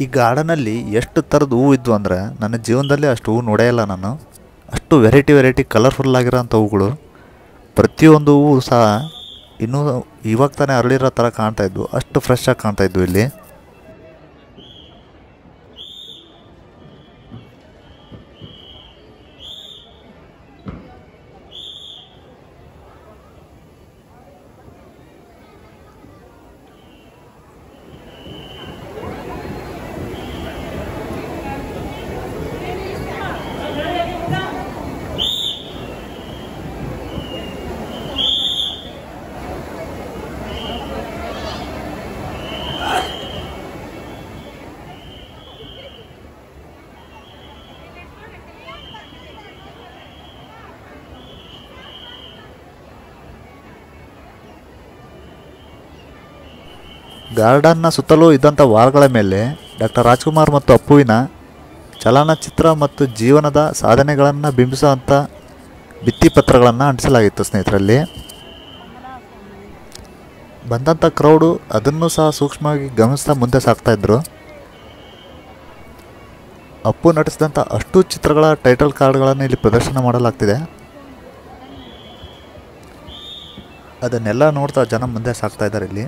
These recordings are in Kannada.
ಈ ಗಾರ್ಡನಲ್ಲಿ ಎಷ್ಟು ಥರದ ಹೂವು ಇದ್ವು ಅಂದ್ರೆ ನನ್ನ ಜೀವನದಲ್ಲಿ ಅಷ್ಟು ಹೂವು ನೋಡೇ ಇಲ್ಲ ನಾನು ಅಷ್ಟು ವೆರೈಟಿ ವೆರೈಟಿ ಕಲರ್ಫುಲ್ ಆಗಿರೋಂಥ ಹೂಗಳು ಪ್ರತಿಯೊಂದು ಹೂವು ಸಹ ಇನ್ನೂ ಇವಾಗ ತಾನೇ ಅರಳಿರೋ ಥರ ಕಾಣ್ತಾ ಇದ್ವು ಅಷ್ಟು ಫ್ರೆಶ್ ಆಗಿ ಕಾಣ್ತಾ ಇದ್ವು ಇಲ್ಲಿ ಗಾರ್ಡನ್ನ ಸುತ್ತಲೂ ಇದ್ದಂಥ ವಾಲ್ಗಳ ಮೇಲೆ ಡಾಕ್ಟರ್ ರಾಜ್ಕುಮಾರ್ ಮತ್ತು ಅಪ್ಪುವಿನ ಚಲನಚಿತ್ರ ಮತ್ತು ಜೀವನದ ಸಾಧನೆಗಳನ್ನು ಬಿಂಬಿಸುವಂಥ ಭಿತ್ತಿಪತ್ರಗಳನ್ನು ಅಂಟಿಸಲಾಗಿತ್ತು ಸ್ನೇಹಿತರಲ್ಲಿ ಬಂದಂಥ ಕ್ರೌಡು ಅದನ್ನು ಸಹ ಸೂಕ್ಷ್ಮವಾಗಿ ಗಮನಿಸ್ತಾ ಮುಂದೆ ಸಾಗ್ತಾ ಇದ್ರು ಅಪ್ಪು ನಟಿಸಿದಂಥ ಅಷ್ಟು ಚಿತ್ರಗಳ ಟೈಟಲ್ ಕಾರ್ಡ್ಗಳನ್ನು ಇಲ್ಲಿ ಪ್ರದರ್ಶನ ಮಾಡಲಾಗ್ತಿದೆ ಅದನ್ನೆಲ್ಲ ನೋಡ್ತಾ ಜನ ಮುಂದೆ ಸಾಗ್ತಾ ಇದ್ದಾರೆ ಇಲ್ಲಿ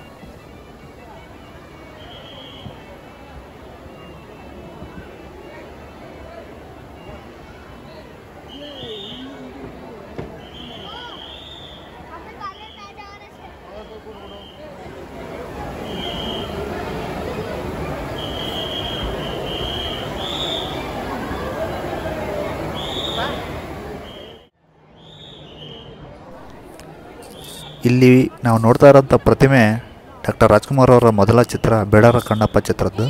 ಇಲ್ಲಿ ನಾವು ನೋಡ್ತಾ ಇರೋಂಥ ಪ್ರತಿಮೆ ಡಾಕ್ಟರ್ ರಾಜ್ಕುಮಾರ್ ಅವರ ಮೊದಲ ಚಿತ್ರ ಬೇಡರ ಕಣ್ಣಪ್ಪ ಚಿತ್ರದ್ದು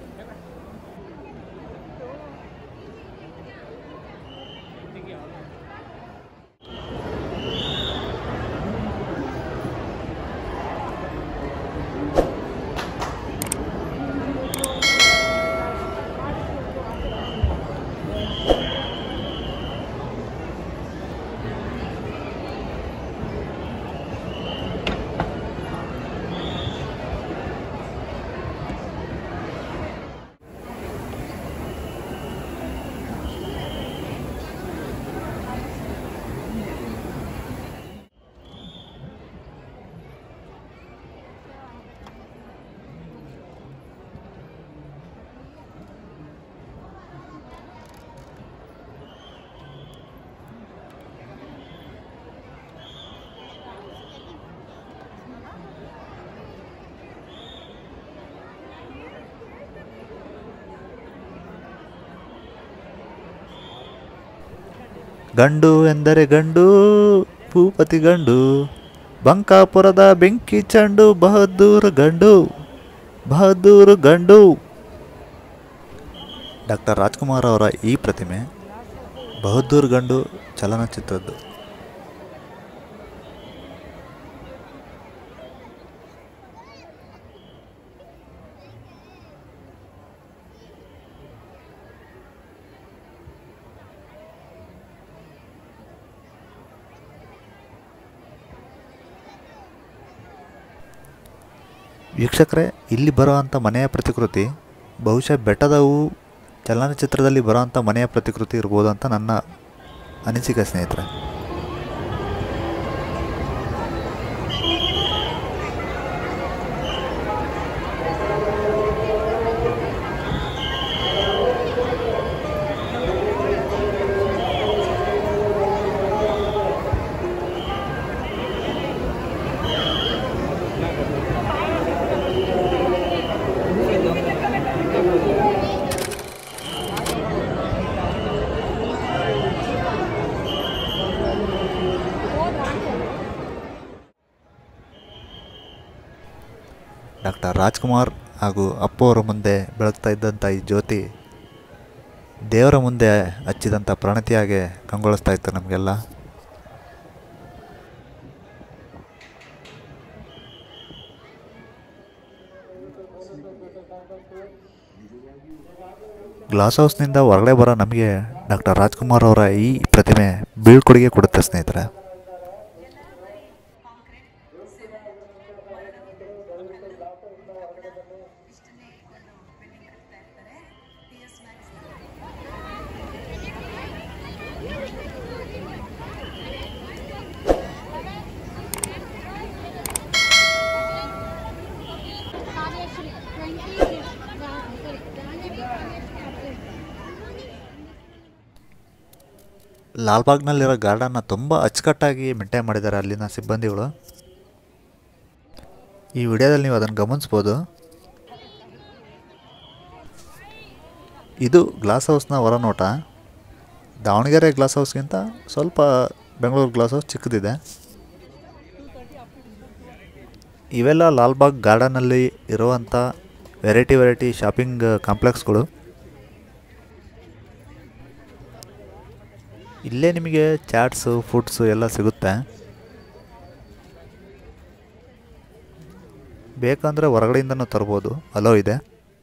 ಗಂಡು ಎಂದರೆ ಗಂಡು ಭೂಪತಿ ಗಂಡು ಬಂಕಾಪುರದ ಬೆಂಕಿ ಚಂಡು ಬಹದ್ದೂರು ಗಂಡು ಬಹದ್ದೂರು ಗಂಡು ಡಾಕ್ಟರ್ ರಾಜ್ಕುಮಾರ್ ಅವರ ಈ ಪ್ರತಿಮೆ ಬಹದ್ದೂರ್ ಗಂಡು ಚಲನಚಿತ್ರದ್ದು ವೀಕ್ಷಕರೇ ಇಲ್ಲಿ ಬರುವಂಥ ಮನೆಯ ಪ್ರತಿಕೃತಿ ಬಹುಶಃ ಬೆಟ್ಟದ ಹೂ ಚಲನಚಿತ್ರದಲ್ಲಿ ಬರುವಂಥ ಮನೆಯ ಪ್ರತಿಕೃತಿ ಇರ್ಬೋದು ಅಂತ ನನ್ನ ಅನಿಸಿಕೆ ಸ್ನೇಹಿತರೆ ಡಾಕ್ಟರ್ ರಾಜ್ಕುಮಾರ್ ಹಾಗೂ ಅಪ್ಪು ಅವರ ಮುಂದೆ ಬೆಳಗ್ತಾ ಇದ್ದಂಥ ಈ ಜ್ಯೋತಿ ದೇವರ ಮುಂದೆ ಹಚ್ಚಿದಂಥ ಪ್ರಣತಿಯಾಗೆ ಕಂಗೊಳಿಸ್ತಾ ಇತ್ತು ನಮಗೆಲ್ಲ ಗ್ಲಾಸ್ ಹೌಸ್ನಿಂದ ಹೊರಗಡೆ ಬರೋ ನಮಗೆ ಡಾಕ್ಟರ್ ರಾಜ್ಕುಮಾರ್ ಅವರ ಈ ಪ್ರತಿಮೆ ಬೀಳ್ಕೊಡುಗೆ ಕೊಡುತ್ತೆ ಸ್ನೇಹಿತರೆ ಲಾಲ್ಬಾಗ್ನಲ್ಲಿರೋ ಗಾರ್ಡನ್ನ ತುಂಬ ಅಚ್ಚುಕಟ್ಟಾಗಿ ಮೇಂಟೈನ್ ಮಾಡಿದ್ದಾರೆ ಅಲ್ಲಿನ ಸಿಬ್ಬಂದಿಗಳು ಈ ವಿಡಿಯೋದಲ್ಲಿ ನೀವು ಅದನ್ನು ಗಮನಿಸ್ಬೋದು ಇದು ಗ್ಲಾಸ್ ಹೌಸ್ನ ಹೊರನೋಟ ದಾವಣಗೆರೆ ಗ್ಲಾಸ್ ಹೌಸ್ಗಿಂತ ಸ್ವಲ್ಪ ಬೆಂಗಳೂರು ಗ್ಲಾಸ್ ಹೌಸ್ ಚಿಕ್ಕದಿದೆ ಇವೆಲ್ಲ ಲಾಲ್ಬಾಗ್ ಗಾರ್ಡನಲ್ಲಿ ಇರುವಂಥ ವೆರೈಟಿ ವೆರೈಟಿ ಶಾಪಿಂಗ್ ಕಾಂಪ್ಲೆಕ್ಸ್ಗಳು ಇಲ್ಲೇ ನಿಮಗೆ ಚಾಟ್ಸು ಫುಡ್ಸು ಎಲ್ಲ ಸಿಗುತ್ತೆ ಬೇಕಂದರೆ ಹೊರಗಡೆಯಿಂದನೂ ತರ್ಬೋದು ಅಲೋ ಇದೆ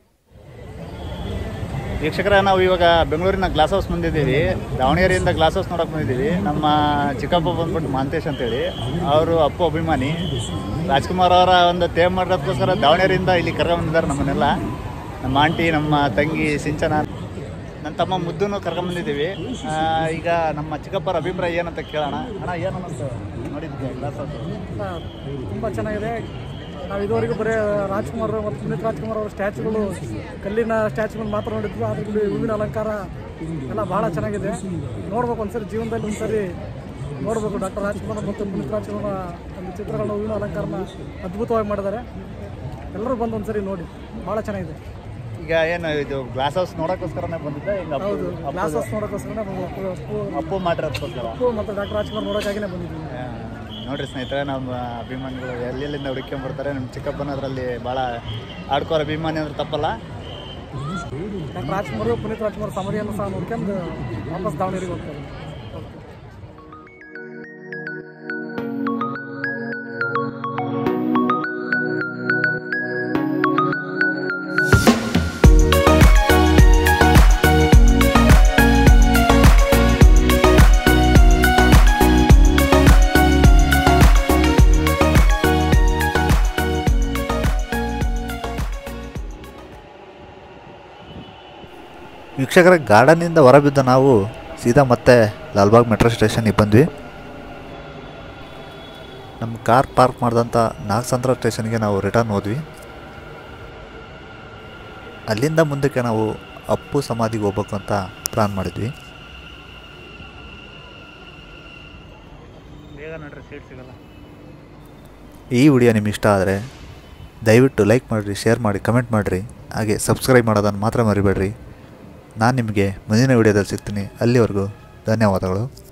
ವೀಕ್ಷಕರ ನಾವು ಇವಾಗ ಬೆಂಗಳೂರಿನ ಗ್ಲಾಸ್ ಹೌಸ್ ಬಂದಿದ್ದೀವಿ ದಾವಣಗೆರೆಯಿಂದ ಗ್ಲಾಸ್ ಹೌಸ್ ನೋಡಕ್ ಬಂದಿದ್ದೀವಿ ನಮ್ಮ ಚಿಕ್ಕಪ್ಪ ಬಂದ್ಬಿಟ್ಟು ಮಾಂತೇಶ್ ಅಂತೇಳಿ ಅವರು ಅಪ್ಪು ಅಭಿಮಾನಿ ರಾಜ್ಕುಮಾರ್ ಅವರ ಒಂದು ತೇಮ್ ಮಾಡೋದಕ್ಕೋಸ್ಕರ ದಾವಣಗೆರೆಯಿಂದ ಇಲ್ಲಿ ಕರ್ಕೊಂಬಂದಿದ್ದಾರೆ ನಮ್ಮನ್ನೆಲ್ಲ ನಮ್ಮ ಆಂಟಿ ನಮ್ಮ ತಂಗಿ ಸಿಂಚನ ನನ್ನ ತಮ್ಮ ಮುದ್ದನ್ನು ಕರ್ಕೊಂಬಂದಿದ್ದೀವಿ ಆ, ಈಗ ನಮ್ಮ ಚಿಕ್ಕಪ್ಪರ ಅಭಿಪ್ರಾಯ ಏನಂತ ಕೇಳೋಣ ಅಣ್ಣ ಏನು ಅನ್ನಿಸ್ತು ನೋಡಿದ್ದೆ ಗ್ಲಾಸ್ ಹೌಸ್ ತುಂಬ ಚೆನ್ನಾಗಿದೆ ನಾವು ಇದುವರೆಗೂ ಬರೀ ರಾಜ್ಕುಮಾರ್ ಮತ್ತು ಪುನೀತ್ ರಾಜ್ಕುಮಾರ್ ಅವರ ಸ್ಟ್ಯಾಚುಗಳು ಕಲ್ಲಿನ ಸ್ಟ್ಯಾಚುಗಳು ಮಾತ್ರ ನೋಡಿದ್ವಿ ಆದರೆ ಇಲ್ಲಿ ಹೂವಿನ ಅಲಂಕಾರ ಎಲ್ಲ ಭಾಳ ಚೆನ್ನಾಗಿದೆ ನೋಡ್ಬೇಕು ಒಂದ್ಸರಿ ಜೀವನದಲ್ಲಿ ಒಂದ್ಸರಿ ನೋಡ್ಬೇಕು ಡಾಕ್ಟರ್ ರಾಜ್ಕುಮಾರ್ ಮತ್ತು ಪುನೀತ್ ರಾಜ್ಕುಮಾರ್ ಒಂದು ಚಿತ್ರಗಳನ್ನ ಹೂವಿನ ಅಲಂಕಾರನ ಅದ್ಭುತವಾಗಿ ಮಾಡಿದ್ದಾರೆ ಎಲ್ಲರೂ ಬಂದು ಒಂದ್ಸರಿ ನೋಡಿ ಭಾಳ ಚೆನ್ನಾಗಿದೆ ಈಗ ಏನು ಇದು ಗ್ಲಾಸ್ ಹೌಸ್ ನೋಡೋಕ್ಕೋಸ್ಕರನೇ ಬಂದಿದ್ದೆ ಹಿಂಗೆ ಅಪ್ಪು ಹೌದು ಗ್ಲಾಸ್ ಹೌಸ್ ನೋಡೋಕ್ಕೋಸ್ಕರ ನಾವು ಅಪ್ಪು ಅಪ್ಪು ಅಪ್ಪು ಮಾಡಿರೋದಕ್ಕೋಸ್ಕರ ಅಪ್ಪು ಮತ್ತು ಡಾಕ್ಟರ್ ರಾಜ್ಕುಮಾರ್ ನೋಡೋಕ್ಕಾಗಿನೇ ಬಂದಿದ್ದೀವಿ ಆ, ನೋಡ್ರಿ ಸ್ನೇಹಿತರೆ ನಮ್ಮ ಅಭಿಮಾನಿಗಳು ಎಲ್ಲೆಲ್ಲಿಂದ ಹುಡುಕ್ಕೊಂಡ್ ಬರ್ತಾರೆ ನಮ್ಮ ಚಿಕ್ಕಪ್ಪನ ಅದರಲ್ಲಿ ಭಾಳ ಆಡ್ಕೋರ್ ಅಭಿಮಾನಿ ಅಂದ್ರೆ ತಪ್ಪಲ್ಲ ಡಾಕ್ಟರ್ ರಾಜ್ಕುಮಾರ್ ಪುನೀತ್ ರಾಜ್ಕುಮಾರ್ ಸಮರಿಯನ್ನು ಸಹ ನೋಡ್ಕೊಂಡು ವಾಪಸ್ ದಾವಣಗೆರೆಗೆ ಹೋಗ್ತಾರೆ ವೀಕ್ಷಕರ ಗಾರ್ಡನ್ನಿಂದ ಹೊರಬಿದ್ದ ನಾವು ಸೀದಾ ಮತ್ತೆ ಲಾಲ್ಬಾಗ್ ಮೆಟ್ರೋ ಸ್ಟೇಷನ್ಗೆ ಬಂದ್ವಿ ನಮ್ಮ ಕಾರ್ ಪಾರ್ಕ್ ಮಾಡಿದಂಥ ನಾಗಸಂದ್ರ ಸ್ಟೇಷನ್ಗೆ ನಾವು ರಿಟರ್ನ್ ಹೋದ್ವಿ ಅಲ್ಲಿಂದ ಮುಂದಕ್ಕೆ ನಾವು ಅಪ್ಪು ಸಮಾಧಿಗೆ ಹೋಗ್ಬೇಕು ಅಂತ ಪ್ಲಾನ್ ಮಾಡಿದ್ವಿ ಬೇಗ ನೋಡ್ರಿ ಸೀಟ್ ಸಿಗಲ್ಲ ಈ ವಿಡಿಯೋ ನಿಮ್ಗೆ ಇಷ್ಟ ಆದರೆ ದಯವಿಟ್ಟು ಲೈಕ್ ಮಾಡಿರಿ ಶೇರ್ ಮಾಡಿ ಕಮೆಂಟ್ ಮಾಡಿರಿ ಹಾಗೆ ಸಬ್ಸ್ಕ್ರೈಬ್ ಮಾಡೋದನ್ನು ಮಾತ್ರ ಮರಿಬೇಡ್ರಿ ನಾನು ನಿಮಗೆ ಮುಂದಿನ ವಿಡಿಯೋದಲ್ಲಿ ಸಿಗ್ತೀನಿ ಅಲ್ಲಿವರೆಗೂ ಧನ್ಯವಾದಗಳು